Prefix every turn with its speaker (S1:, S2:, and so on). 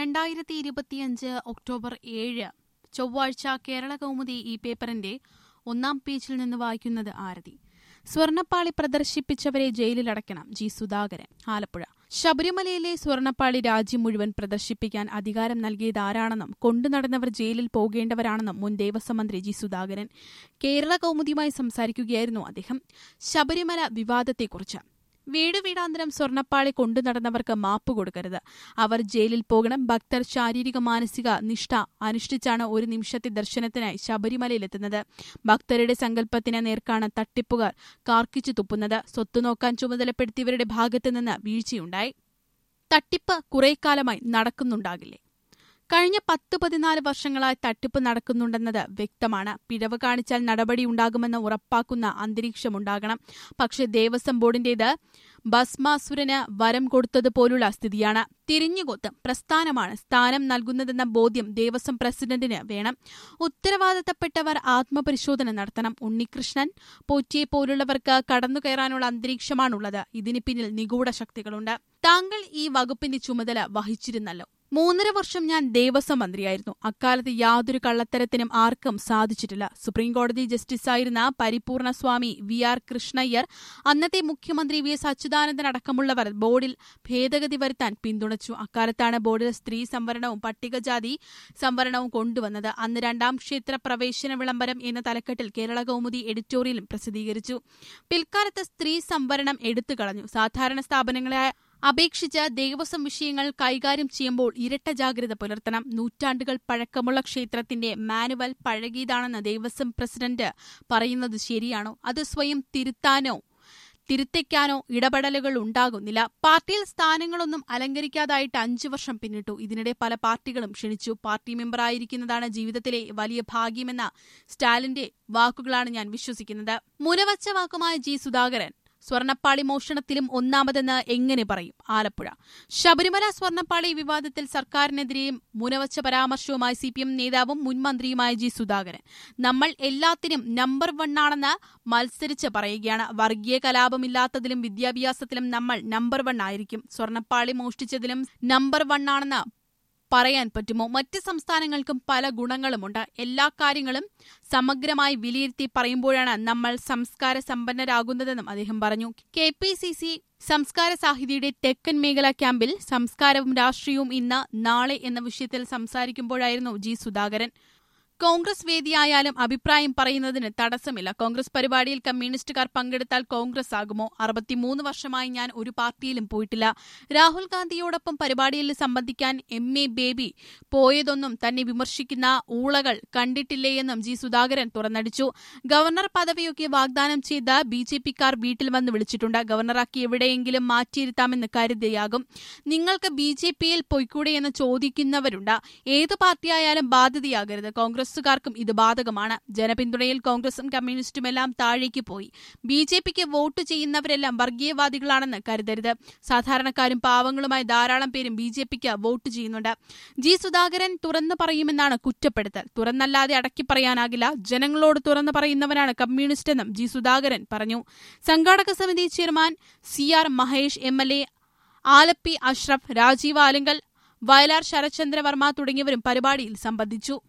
S1: രണ്ടായിരത്തി ഇരുപത്തിയഞ്ച് ഒക്ടോബർ ഏഴ് ചൊവ്വാഴ്ച കേരള കൗമുദി ഈ പേപ്പറിന്റെ ഒന്നാം പേജിൽ നിന്ന് വായിക്കുന്നത് ആരതി സ്വർണപ്പാളി പ്രദർശിപ്പിച്ചവരെ ജയിലിലടയ്ക്കണം ജി സുധാകരൻ ആലപ്പുഴ ശബരിമലയിലെ സ്വർണപ്പാളി രാജ്യം മുഴുവൻ പ്രദർശിപ്പിക്കാൻ അധികാരം നൽകിയത് ആരാണെന്നും കൊണ്ടുനടന്നവർ ജയിലിൽ പോകേണ്ടവരാണെന്നും മുൻ ദേവസ്വം മന്ത്രി ജി സുധാകരൻ കേരള കൗമുദിയുമായി സംസാരിക്കുകയായിരുന്നു അദ്ദേഹം ശബരിമല വിവാദത്തെക്കുറിച്ച് വീട് വീടാന്തരം സ്വർണപ്പാളി കൊണ്ടു നടന്നവർക്ക് മാപ്പ് കൊടുക്കരുത് അവർ ജയിലിൽ പോകണം ഭക്തർ ശാരീരിക മാനസിക നിഷ്ഠ അനുഷ്ഠിച്ചാണ് ഒരു നിമിഷത്തെ ദർശനത്തിനായി ശബരിമലയിലെത്തുന്നത് ഭക്തരുടെ സങ്കല്പത്തിന് നേർക്കാണ് തട്ടിപ്പുകാർ കാർക്കിച്ചു തുപ്പുന്നത് സ്വത്ത് നോക്കാൻ ചുമതലപ്പെടുത്തിയവരുടെ ഭാഗത്തുനിന്ന് വീഴ്ചയുണ്ടായി തട്ടിപ്പ് കുറേക്കാലമായി നടക്കുന്നുണ്ടാകില്ലേ കഴിഞ്ഞ പത്ത് പതിനാല് വർഷങ്ങളായി തട്ടിപ്പ് നടക്കുന്നുണ്ടെന്നത് വ്യക്തമാണ് പിഴവ് കാണിച്ചാൽ നടപടിയുണ്ടാകുമെന്ന് ഉറപ്പാക്കുന്ന അന്തരീക്ഷമുണ്ടാകണം പക്ഷേ ദേവസ്വം ബോർഡിന്റേത് ഭസ്മാസുരന് വരം കൊടുത്തതുപോലുള്ള സ്ഥിതിയാണ് തിരിഞ്ഞുകൊത്ത് പ്രസ്ഥാനമാണ് സ്ഥാനം നൽകുന്നതെന്ന ബോധ്യം ദേവസ്വം പ്രസിഡന്റിന് വേണം ഉത്തരവാദിത്തപ്പെട്ടവർ ആത്മപരിശോധന നടത്തണം ഉണ്ണികൃഷ്ണൻ പോറ്റിയെ പോലുള്ളവർക്ക് കടന്നുകയറാനുള്ള അന്തരീക്ഷമാണുള്ളത് ഇതിന് പിന്നിൽ നിഗൂഢ ശക്തികളുണ്ട് താങ്കൾ ഈ വകുപ്പിന്റെ ചുമതല വഹിച്ചിരുന്നല്ലോ മൂന്നര വർഷം ഞാൻ ദേവസ്വം മന്ത്രിയായിരുന്നു അക്കാലത്ത് യാതൊരു കള്ളത്തരത്തിനും ആർക്കും സാധിച്ചിട്ടില്ല സുപ്രീംകോടതി ജസ്റ്റിസായിരുന്ന പരിപൂർണ സ്വാമി വി ആർ കൃഷ്ണയ്യർ അന്നത്തെ മുഖ്യമന്ത്രി വി എസ് അച്യുതാനന്ദൻ അടക്കമുള്ളവർ ബോർഡിൽ ഭേദഗതി വരുത്താൻ പിന്തുണച്ചു അക്കാലത്താണ് ബോർഡിൽ സ്ത്രീ സംവരണവും പട്ടികജാതി സംവരണവും കൊണ്ടുവന്നത് അന്ന് രണ്ടാം ക്ഷേത്ര പ്രവേശന വിളംബരം എന്ന തലക്കെട്ടിൽ കേരള കൗമുദി എഡിറ്റോറിയലും പ്രസിദ്ധീകരിച്ചു പിൽക്കാലത്ത് സ്ത്രീ സംവരണം എടുത്തുകളഞ്ഞു സാധാരണ സ്ഥാപനങ്ങളെ അപേക്ഷിച്ച് ദേവസ്വം വിഷയങ്ങൾ കൈകാര്യം ചെയ്യുമ്പോൾ ഇരട്ട ജാഗ്രത പുലർത്തണം നൂറ്റാണ്ടുകൾ പഴക്കമുള്ള ക്ഷേത്രത്തിന്റെ മാനുവൽ പഴകിയതാണെന്ന് ദേവസ്വം പ്രസിഡന്റ് പറയുന്നത് ശരിയാണോ അത് സ്വയം തിരുത്താനോ തിരുത്തിക്കാനോ ഇടപെടലുകൾ ഉണ്ടാകുന്നില്ല പാർട്ടിയിൽ സ്ഥാനങ്ങളൊന്നും അലങ്കരിക്കാതായിട്ട് അഞ്ചു വർഷം പിന്നിട്ടു ഇതിനിടെ പല പാർട്ടികളും ക്ഷണിച്ചു പാർട്ടി മെമ്പറായിരിക്കുന്നതാണ് ജീവിതത്തിലെ വലിയ ഭാഗ്യമെന്ന സ്റ്റാലിന്റെ വാക്കുകളാണ് ഞാൻ വിശ്വസിക്കുന്നത് മുനവച്ച വാക്കുമായ ജി സുധാകരൻ സ്വർണപ്പാളി മോഷണത്തിലും ഒന്നാമതെന്ന് എങ്ങനെ പറയും ആലപ്പുഴ ശബരിമല സ്വർണപ്പാളി വിവാദത്തിൽ സർക്കാരിനെതിരെയും മുനവച്ച പരാമർശവുമായി സി പി എം നേതാവും മുൻമന്ത്രിയുമായ ജി സുധാകരൻ നമ്മൾ എല്ലാത്തിനും നമ്പർ വണ്ണാണെന്ന് മത്സരിച്ച് പറയുകയാണ് വർഗീയ കലാപമില്ലാത്തതിലും വിദ്യാഭ്യാസത്തിലും നമ്മൾ നമ്പർ വൺ ആയിരിക്കും സ്വർണപ്പാളി മോഷ്ടിച്ചതിലും നമ്പർ വണ്ണാണെന്ന് പറയാൻ പറ്റുമോ മറ്റ് സംസ്ഥാനങ്ങൾക്കും പല ഗുണങ്ങളുമുണ്ട് എല്ലാ കാര്യങ്ങളും സമഗ്രമായി വിലയിരുത്തി പറയുമ്പോഴാണ് നമ്മൾ സംസ്കാര സമ്പന്നരാകുന്നതെന്നും അദ്ദേഹം പറഞ്ഞു കെ പി സി സി സംസ്കാര സാഹിതിയുടെ തെക്കൻ മേഖല ക്യാമ്പിൽ സംസ്കാരവും രാഷ്ട്രീയവും ഇന്ന് നാളെ എന്ന വിഷയത്തിൽ സംസാരിക്കുമ്പോഴായിരുന്നു ജി സുധാകരൻ കോൺഗ്രസ് വേദിയായാലും അഭിപ്രായം പറയുന്നതിന് തടസ്സമില്ല കോൺഗ്രസ് പരിപാടിയിൽ കമ്മ്യൂണിസ്റ്റുകാർ പങ്കെടുത്താൽ കോൺഗ്രസ് ആകുമോ അറുപത്തിമൂന്ന് വർഷമായി ഞാൻ ഒരു പാർട്ടിയിലും പോയിട്ടില്ല രാഹുൽ ഗാന്ധിയോടൊപ്പം പരിപാടിയിൽ സംബന്ധിക്കാൻ എം എ ബേബി പോയതൊന്നും തന്നെ വിമർശിക്കുന്ന ഊളകൾ കണ്ടിട്ടില്ലേയെന്നും ജി സുധാകരൻ തുറന്നടിച്ചു ഗവർണർ പദവിയൊക്കെ വാഗ്ദാനം ചെയ്ത ബി ജെ പിക്കാർ വീട്ടിൽ വന്ന് വിളിച്ചിട്ടുണ്ട് ഗവർണറാക്കി എവിടെയെങ്കിലും മാറ്റിയിരുത്താമെന്ന് കരുതിയാകും നിങ്ങൾക്ക് ബി ജെ പിയിൽ പൊയ്ക്കൂടെയെന്ന് ചോദിക്കുന്നവരുണ്ട് ഏത് പാർട്ടിയായാലും ബാധ്യതയാകരുത് കോൺഗ്രസുകാർക്കും ഇത് ബാധകമാണ് ജനപിന്തുണയിൽ കോൺഗ്രസും കമ്മ്യൂണിസ്റ്റുമെല്ലാം താഴേക്ക് പോയി ബി ജെ പിക്ക് വോട്ട് ചെയ്യുന്നവരെല്ലാം വർഗീയവാദികളാണെന്ന് കരുതരുത് സാധാരണക്കാരും പാവങ്ങളുമായി ധാരാളം പേരും ബി ജെ പിക്ക് വോട്ട് ചെയ്യുന്നുണ്ട് ജി സുധാകരൻ തുറന്നു പറയുമെന്നാണ് കുറ്റപ്പെടുത്തൽ തുറന്നല്ലാതെ അടക്കി പറയാനാകില്ല ജനങ്ങളോട് തുറന്നു പറയുന്നവനാണ് കമ്മ്യൂണിസ്റ്റ് എന്നും ജി സുധാകരൻ പറഞ്ഞു സംഘാടക സമിതി chairman C R Mahesh M L A Alleppey Ashraf Rajeev Alunkal Vayalar Sarathchandravarma തുടങ്ങിയവരും പരിപാടിയിൽ സംബന്ധിച്ചു